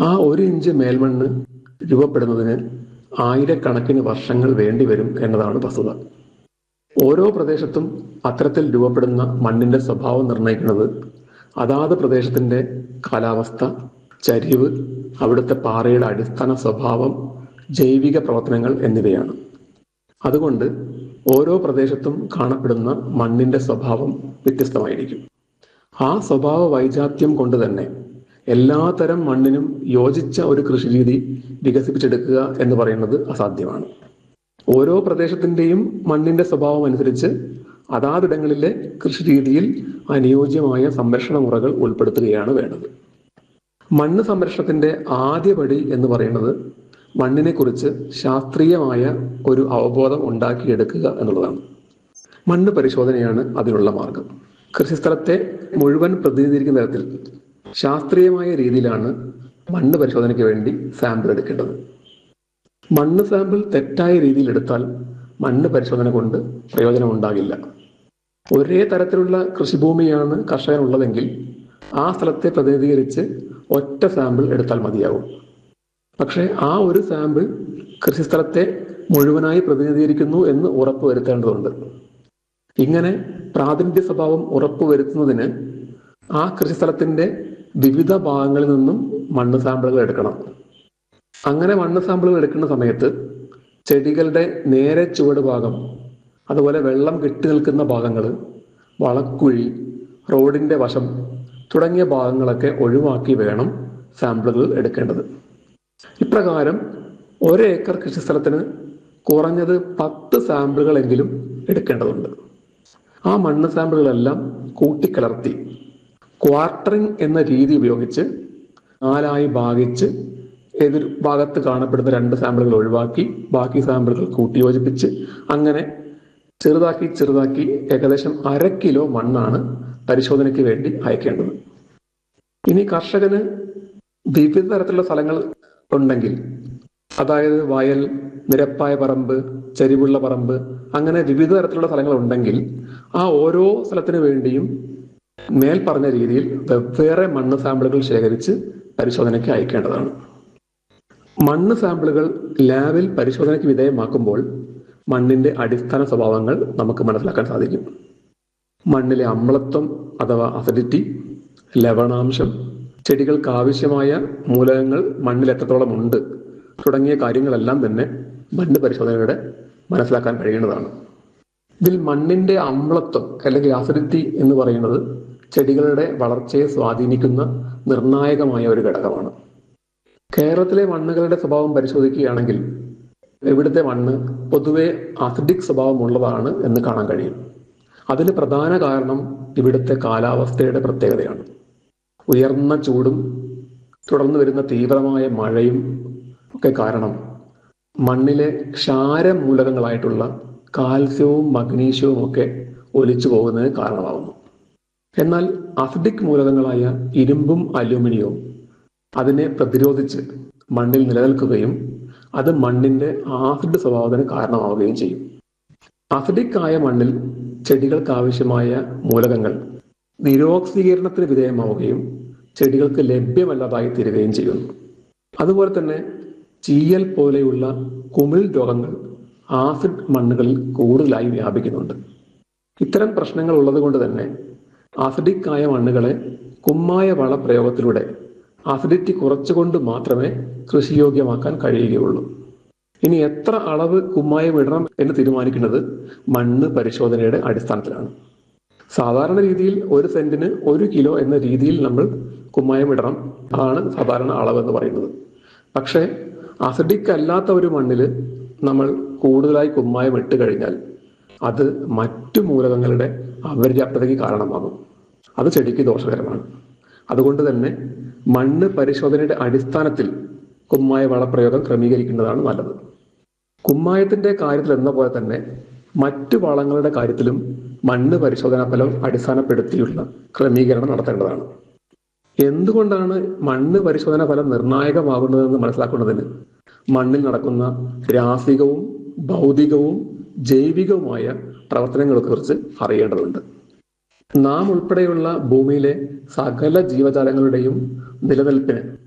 ആ ഒരു ഇഞ്ച് മേൽമണ്ണ് രൂപപ്പെടുന്നതിന് ആയിരക്കണക്കിന് വർഷങ്ങൾ വേണ്ടിവരും എന്നതാണ് വസ്തുത ഓരോ പ്രദേശത്തും അത്തരത്തിൽ രൂപപ്പെടുന്ന മണ്ണിന്റെ സ്വഭാവം നിർണ്ണയിക്കുന്നത് അതാത് പ്രദേശത്തിന്റെ കാലാവസ്ഥ ചരിവ് അവിടുത്തെ പാറയുടെ അടിസ്ഥാന സ്വഭാവം ജൈവിക പ്രവർത്തനങ്ങൾ എന്നിവയാണ് അതുകൊണ്ട് ഓരോ പ്രദേശത്തും കാണപ്പെടുന്ന മണ്ണിന്റെ സ്വഭാവം വ്യത്യസ്തമായിരിക്കും ആ സ്വഭാവ വൈജാത്യം കൊണ്ട് തന്നെ എല്ലാത്തരം മണ്ണിനും യോജിച്ച ഒരു കൃഷിരീതി വികസിപ്പിച്ചെടുക്കുക എന്ന് പറയുന്നത് അസാധ്യമാണ് ഓരോ പ്രദേശത്തിന്റെയും മണ്ണിന്റെ സ്വഭാവം അനുസരിച്ച് അതാതിടങ്ങളിലെ കൃഷിരീതിയിൽ അനുയോജ്യമായ സംരക്ഷണ മുറകൾ ഉൾപ്പെടുത്തുകയാണ് വേണ്ടത് മണ്ണ് സംരക്ഷണത്തിന്റെ ആദ്യപടി എന്ന് പറയുന്നത് മണ്ണിനെ കുറിച്ച് ശാസ്ത്രീയമായ ഒരു അവബോധം ഉണ്ടാക്കിയെടുക്കുക എന്നുള്ളതാണ് മണ്ണ് പരിശോധനയാണ് അതിനുള്ള മാർഗം കൃഷിസ്ഥലത്തെ മുഴുവൻ പ്രതിനിധീകരിക്കുന്ന തരത്തിൽ ശാസ്ത്രീയമായ രീതിയിലാണ് മണ്ണ് പരിശോധനയ്ക്ക് വേണ്ടി സാമ്പിൾ എടുക്കേണ്ടത് മണ്ണ് സാമ്പിൾ തെറ്റായ രീതിയിൽ എടുത്താൽ മണ്ണ് പരിശോധന കൊണ്ട് പ്രയോജനമുണ്ടാകില്ല ഒരേ തരത്തിലുള്ള കൃഷിഭൂമിയാണ് കർഷകനുള്ളതെങ്കിൽ ആ സ്ഥലത്തെ പ്രതിനിധീകരിച്ച് ഒറ്റ സാമ്പിൾ എടുത്താൽ മതിയാവും പക്ഷേ ആ ഒരു സാമ്പിൾ കൃഷിസ്ഥലത്തെ മുഴുവനായി പ്രതിനിധീകരിക്കുന്നു എന്ന് ഉറപ്പുവരുത്തേണ്ടതുണ്ട് ഇങ്ങനെ പ്രാതിനിധ്യ സ്വഭാവം ഉറപ്പുവരുത്തുന്നതിന് ആ കൃഷിസ്ഥലത്തിന്റെ വിവിധ ഭാഗങ്ങളിൽ നിന്നും മണ്ണ് സാമ്പിളുകൾ എടുക്കണം അങ്ങനെ മണ്ണ് സാമ്പിളുകൾ എടുക്കുന്ന സമയത്ത് ചെടികളുടെ നേരെ ചുവട് ഭാഗം അതുപോലെ വെള്ളം കെട്ടി നിൽക്കുന്ന ഭാഗങ്ങൾ വളക്കുഴി റോഡിന്റെ വശം തുടങ്ങിയ ഭാഗങ്ങളൊക്കെ ഒഴിവാക്കി വേണം സാമ്പിളുകൾ എടുക്കേണ്ടത് ഇപ്രകാരം ഒരേക്കർ കൃഷിസ്ഥലത്തിന് കുറഞ്ഞത് പത്ത് സാമ്പിളുകളെങ്കിലും എടുക്കേണ്ടതുണ്ട് ആ മണ്ണ് സാമ്പിളുകളെല്ലാം കൂട്ടിക്കലർത്തി ക്വാർട്ടറിംഗ് എന്ന രീതി ഉപയോഗിച്ച് നാലായി ഭാഗിച്ച് എതിർ ഭാഗത്ത് കാണപ്പെടുന്ന രണ്ട് സാമ്പിളുകൾ ഒഴിവാക്കി ബാക്കി സാമ്പിളുകൾ കൂട്ടിയോജിപ്പിച്ച് അങ്ങനെ ചെറുതാക്കി ചെറുതാക്കി ഏകദേശം അര കിലോ മണ്ണാണ് പരിശോധനയ്ക്ക് വേണ്ടി അയക്കേണ്ടത് ഇനി കർഷകന് വിവിധ തരത്തിലുള്ള സ്ഥലങ്ങൾ ഉണ്ടെങ്കിൽ അതായത് വയൽ നിരപ്പായ പറമ്പ് ചരിവുള്ള പറമ്പ് അങ്ങനെ വിവിധ തരത്തിലുള്ള സ്ഥലങ്ങൾ ഉണ്ടെങ്കിൽ ആ ഓരോ സ്ഥലത്തിന് വേണ്ടിയും മേൽ പറഞ്ഞ രീതിയിൽ വെവ്വേറെ മണ്ണ് സാമ്പിളുകൾ ശേഖരിച്ച് പരിശോധനയ്ക്ക് അയക്കേണ്ടതാണ് മണ്ണ് സാമ്പിളുകൾ ലാബിൽ പരിശോധനയ്ക്ക് വിധേയമാക്കുമ്പോൾ മണ്ണിന്റെ അടിസ്ഥാന സ്വഭാവങ്ങൾ നമുക്ക് മനസ്സിലാക്കാൻ സാധിക്കും മണ്ണിലെ അമ്ലത്വം അഥവാ അസിഡിറ്റി ലവണാംശം ചെടികൾക്ക് ആവശ്യമായ മൂലകങ്ങൾ മണ്ണിൽ എത്രത്തോളം ഉണ്ട് തുടങ്ങിയ കാര്യങ്ങളെല്ലാം തന്നെ മണ്ണ് പരിശോധനയുടെ മനസ്സിലാക്കാൻ കഴിയുന്നതാണ് ഇതിൽ മണ്ണിന്റെ അമ്ലത്വം അല്ലെങ്കിൽ അസിഡിറ്റി എന്ന് പറയുന്നത് ചെടികളുടെ വളർച്ചയെ സ്വാധീനിക്കുന്ന നിർണായകമായ ഒരു ഘടകമാണ് കേരളത്തിലെ മണ്ണുകളുടെ സ്വഭാവം പരിശോധിക്കുകയാണെങ്കിൽ ഇവിടുത്തെ മണ്ണ് പൊതുവെ അസിഡിക് സ്വഭാവമുള്ളതാണ് എന്ന് കാണാൻ കഴിയും അതിന് പ്രധാന കാരണം ഇവിടുത്തെ കാലാവസ്ഥയുടെ പ്രത്യേകതയാണ് ഉയർന്ന ചൂടും തുടർന്ന് വരുന്ന തീവ്രമായ മഴയും ഒക്കെ കാരണം മണ്ണിലെ ക്ഷാരമൂലകങ്ങളായിട്ടുള്ള കാൽസ്യവും മഗ്നീഷ്യവും ഒക്കെ ഒലിച്ചു പോകുന്നതിന് കാരണമാകുന്നു എന്നാൽ അസിഡിക് മൂലകങ്ങളായ ഇരുമ്പും അലൂമിനിയവും അതിനെ പ്രതിരോധിച്ച് മണ്ണിൽ നിലനിൽക്കുകയും അത് മണ്ണിന്റെ ആസിഡ് സ്വഭാവത്തിന് കാരണമാവുകയും ചെയ്യും അസിഡിക് ആയ മണ്ണിൽ ചെടികൾക്ക് ആവശ്യമായ മൂലകങ്ങൾ നിരോക്സീകരണത്തിന് വിധേയമാവുകയും ചെടികൾക്ക് ലഭ്യമല്ലാതായി തീരുകയും ചെയ്യുന്നു അതുപോലെ തന്നെ ചീയൽ പോലെയുള്ള കുമിൾ രോഗങ്ങൾ ആസിഡ് മണ്ണുകളിൽ കൂടുതലായി വ്യാപിക്കുന്നുണ്ട് ഇത്തരം പ്രശ്നങ്ങൾ ഉള്ളതുകൊണ്ട് തന്നെ ആസിഡിക് ആയ മണ്ണുകളെ കുമ്മായ വളപ്രയോഗത്തിലൂടെ അസിഡിറ്റി കുറച്ചുകൊണ്ട് മാത്രമേ കൃഷിയോഗ്യമാക്കാൻ കഴിയുകയുള്ളൂ ഇനി എത്ര അളവ് കുമ്മായം ഇടണം എന്ന് തീരുമാനിക്കുന്നത് മണ്ണ് പരിശോധനയുടെ അടിസ്ഥാനത്തിലാണ് സാധാരണ രീതിയിൽ ഒരു സെന്റിന് ഒരു കിലോ എന്ന രീതിയിൽ നമ്മൾ കുമ്മായം ഇടണം അതാണ് സാധാരണ അളവ് എന്ന് പറയുന്നത് പക്ഷേ അസിഡിക് അല്ലാത്ത ഒരു മണ്ണിൽ നമ്മൾ കൂടുതലായി കുമ്മായം ഇട്ട് കഴിഞ്ഞാൽ അത് മറ്റു മൂലകങ്ങളുടെ അപര്യാപ്തതയ്ക്ക് കാരണമാകും അത് ചെടിക്ക് ദോഷകരമാണ് അതുകൊണ്ട് തന്നെ മണ്ണ് പരിശോധനയുടെ അടിസ്ഥാനത്തിൽ കുമ്മായ വളപ്രയോഗം ക്രമീകരിക്കുന്നതാണ് നല്ലത് കുമ്മായത്തിന്റെ കാര്യത്തിൽ എന്ന പോലെ തന്നെ മറ്റു വളങ്ങളുടെ കാര്യത്തിലും മണ്ണ് പരിശോധനാ ഫലം അടിസ്ഥാനപ്പെടുത്തിയുള്ള ക്രമീകരണം നടത്തേണ്ടതാണ് എന്തുകൊണ്ടാണ് മണ്ണ് പരിശോധനാ ഫലം നിർണായകമാകുന്നതെന്ന് മനസ്സിലാക്കുന്നതിന് മണ്ണിൽ നടക്കുന്ന രാസികവും ഭൗതികവും ജൈവികവുമായ പ്രവർത്തനങ്ങളെ കുറിച്ച് അറിയേണ്ടതുണ്ട് നാം ഉൾപ്പെടെയുള്ള ഭൂമിയിലെ സകല ജീവജാലങ്ങളുടെയും നിലനിൽപ്പിന്